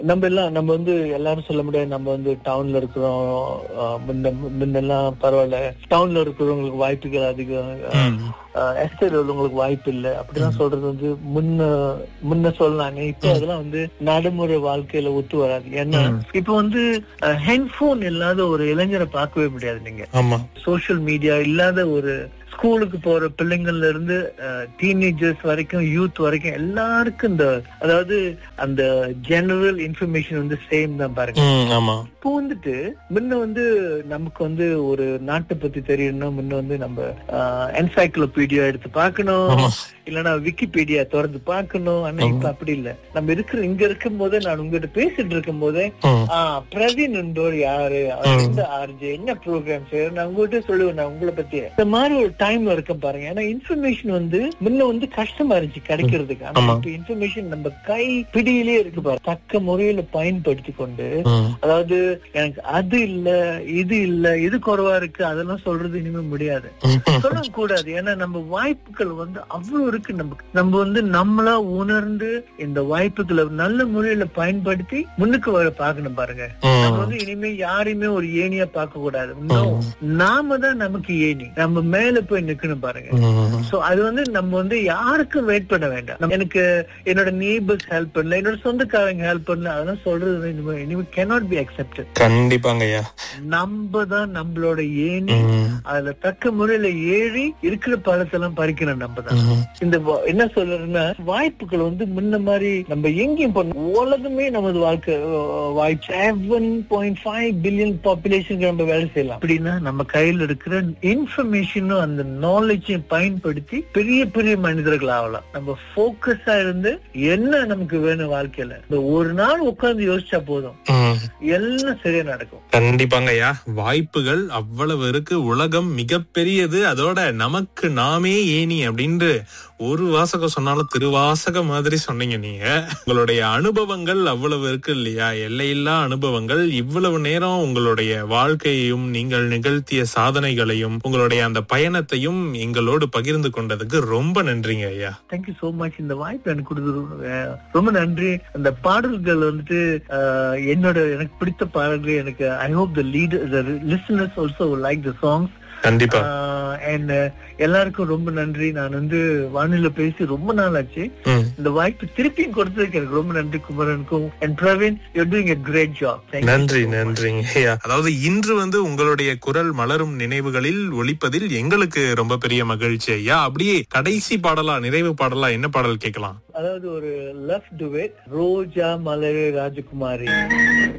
நம்ம எல்லாம் நம்ம வந்து எல்லாரும் சொல்ல முடியாது நம்ம வந்து டவுன்ல இருக்கிறோம் ஆஹ் முன்ன முன்னெல்லாம் பரவாயில்ல டவுன்ல இருக்கிறவங்களுக்கு வாய்ப்புகள் அதிகம் எஸ்டேட் உள்ளவங்களுக்கு வாய்ப்பு இல்லை அப்படிலாம் சொல்றது வந்து முன்ன முன்ன சொல்லாங்க இப்ப அதெல்லாம் வந்து நடைமுறை வாழ்க்கையில ஒத்து வராது ஏன்னா இப்ப வந்து ஹெட்போன் இல்லாத ஒரு இளைஞரை பார்க்கவே முடியாது நீங்க ஆமா சோஷியல் மீடியா இல்லாத ஒரு ஸ்கூலுக்கு போற பிள்ளைங்கள்ல இருந்து டீனேஜர்ஸ் வரைக்கும் யூத் வரைக்கும் எல்லாருக்கும் இந்த அதாவது அந்த ஜெனரல் இன்ஃபர்மேஷன் வந்து சேம் தான் பாருங்க ம், ஆமா இப்போ வந்துட்டு முன்ன வந்து நமக்கு வந்து ஒரு நாட்டை பத்தி தெரியணும்னா முன்ன வந்து நம்ம என்சைக்ளோபீடியா எடுத்து பார்க்கணும் ஆமா. இல்லனா விக்கிபீடியா திறந்து பார்க்கணும் ஆனா இப்ப அப்படி இல்ல நம்ம இருக்கிற இங்க இருக்கும் போதே நான் உங்ககிட்ட பேசிட்டு இருக்கும் போதே ம், ஆஹ் பிரவீன் என்பவர் யாரு அவர் எந்த ஆர்ஜி என்ன ப்ரோக்ராம் செய்யற நான் உங்ககிட்ட சொல்லுவேன் நான் உங்களை பத்தி இந்த மாதிரி ஒரு டைம்ல இருக்க பாருங்க ஏன்னா இன்ஃபர்மேஷன் வந்து முன்ன வந்து கஷ்டமா இருந்துச்சு கிடைக்கிறதுக்கு ஆனா ஆமா. இப்ப இன்ஃபர்மேஷன் நம்ம கை பிடியிலே இருக்கு பாரு தக்க முறையில பயன்படுத்தி கொண்டு ம், அதாவது எனக்கு அது இல்ல இது இல்ல இது குறைவா இருக்கு அதெல்லாம் சொல்றது இனிமே முடியாது சொல்ல கூடாது ஏன்னா நம்ம வாய்ப்புகள் வந்து அவ்வளவு இருக்கு நமக்கு நம்ம வந்து நம்மளா உணர்ந்து இந்த வாய்ப்புகளை நல்ல முறையில பயன்படுத்தி முன்னுக்கு வர பார்க்கணும் பாருங்க நம்ம ம், வந்து இனிமே யாரையுமே ஒரு ஏணியா பார்க்க கூடாது No. நாம தான் நமக்கு ஏணி நம்ம மேல போய் நிக்கணும் பாருங்க ம். சோ அது வந்து நம்ம வந்து யாருக்கும் வெயிட் பண்ண வேண்டாம் நம்ம- எனக்கு என்னோட நெய்பர்ஸ் ஹெல்ப் பண்ணல என்னோட சொந்தக்காரங்க ஹெல்ப் பண்ணல அதெல்லாம் சொல்றது வந்து இனிமே இனிமே cannot be accepted கண்டிப்பாங்க ஐயா நம்ம தான் நம்மளோட ஏணி ம், அதுல தக்க முறையில ஏறி இருக்கிற பழத்தெல்லாம் பறிக்கணும் நம்ம தான் ம். இந்த வா- என்ன சொல்றதுன்னா வாய்ப்புகள் வந்து முன்ன மாதிரி நம்ம எங்கேயும் பண்ண உலகமே நமது வாழ்க்கை அஹ், வாய்ப்பு செவன் பாயிண்ட் ஃபைவ் பில்லியன் பாப்புலேஷனுக்கு நம்ம வேலை செய்யலாம் அப்படின்னா நம்ம கையில இருக்கிற இன்ஃபர்மேஷனும் அந்த நாலேஜையும் பயன்படுத்தி பெரிய பெரிய மனிதர்கள் ஆகலாம் நம்ம போக்கஸா இருந்து என்ன நமக்கு வேணும் வாழ்க்கையில இந்த ஒரு நாள் உட்கார்ந்து யோசிச்சா போதும் ம். எல்லாம் சரியா நடக்கும் கண்டிப்பாங்க ஐயா வாய்ப்புகள் அவ்வளவு இருக்கு உலகம் மிகப்பெரியது அதோட நமக்கு நாமே ஏனி அப்படின்று ஒரு வாசகம் சொன்னாலும் திருவாசகம் மாதிரி சொன்னீங்க நீங்க உங்களுடைய அனுபவங்கள் அவ்வளவு இருக்கு இல்லையா எல்லையில்லா அனுபவங்கள் இவ்வளவு நேரம் உங்களுடைய வாழ்க்கையையும் நீங்கள் நிகழ்த்திய சாதனைகளையும் உங்களுடைய அந்த பயணத்தையும் எங்களோடு பகிர்ந்து கொண்டதுக்கு ரொம்ப நன்றிங்க ஐயா தேங்க்யூ சோ மச் இந்த வாய்ப்பு எனக்கு கொடுத்தது அஹ், ரொம்ப நன்றி அந்த பாடல்கள் வந்துட்டு அஹ், என்னோட எனக்கு பிடித்த பாடல்கள் எனக்கு I hope the leader the listeners also like the songs கண்டிப்பா அண்ட் எல்லாருக்கும் ரொம்ப நன்றி நான் வந்து வானிலை பேசி ரொம்ப நாள் ஆச்சு ம். இந்த வாய்ப்பு திருப்பியும் கொடுத்ததுக்கு எனக்கு ரொம்ப நன்றி குமரனுக்கும் and Praveen you doing a great job நன்றி நன்றிங்க ஐயா அதாவது இன்று வந்து உங்களுடைய குரல் மலரும் நினைவுகளில் ஒலிப்பதில் எங்களுக்கு ரொம்ப பெரிய மகிழ்ச்சி ஐயா அப்படியே கடைசி பாடலா நிறைவு பாடலா என்ன பாடல் கேட்கலாம் அதாவது ஒரு லவ் டுவேட் ரோஜா மலரே ராஜகுமாரி